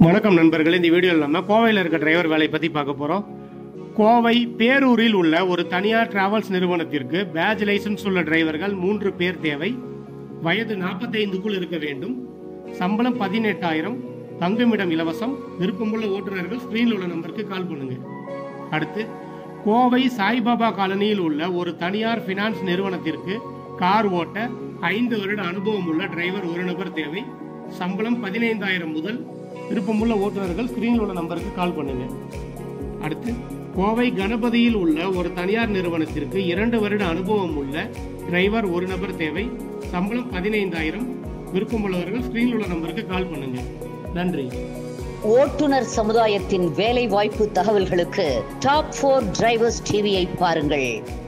வணக்கம் நண்பர்களே இந்த வீடியோவில் நம்ம கோவையில் இருக்க டிரைவர் வேலையை பற்றி பார்க்க போகிறோம் கோவை பேரூரில் உள்ள ஒரு தனியார் டிராவல்ஸ் நிறுவனத்திற்கு பேட்ச் லைசன்ஸ் உள்ள டிரைவர்கள் மூன்று பேர் தேவை வயது நாற்பத்தைந்துக்குள் இருக்க வேண்டும் சம்பளம் பதினெட்டாயிரம் தங்குமிடம் இலவசம் விருப்பமுள்ள ஓட்டுநர்கள் ஸ்க்ரீனில் உள்ள நம்பருக்கு கால் பண்ணுங்க அடுத்து கோவை சாய்பாபா காலனியில் உள்ள ஒரு தனியார் ஃபினான்ஸ் நிறுவனத்திற்கு கார் ஓட்ட ஐந்து வருட அனுபவம் உள்ள டிரைவர் ஒரு நபர் தேவை சம்பளம் பதினைந்தாயிரம் முதல் விருப்பமுள்ள ஓட்டுநர்கள் ஸ்கிரீனில் உள்ள நம்பருக்கு கால் பண்ணுங்க அடுத்து கோவை கணபதியில் உள்ள ஒரு தனியார் நிறுவனத்திற்கு இரண்டு வருட அனுபவம் உள்ள டிரைவர் ஒரு நபர் தேவை சம்பளம் பதினைந்தாயிரம் விருப்பமுள்ளவர்கள் ஸ்கிரீனில் உள்ள நம்பருக்கு கால் பண்ணுங்க நன்றி ஓட்டுநர் சமுதாயத்தின் வேலை வாய்ப்பு தகவல்களுக்கு டாப் போர் டிரைவர்ஸ் டிவியை பாருங்கள்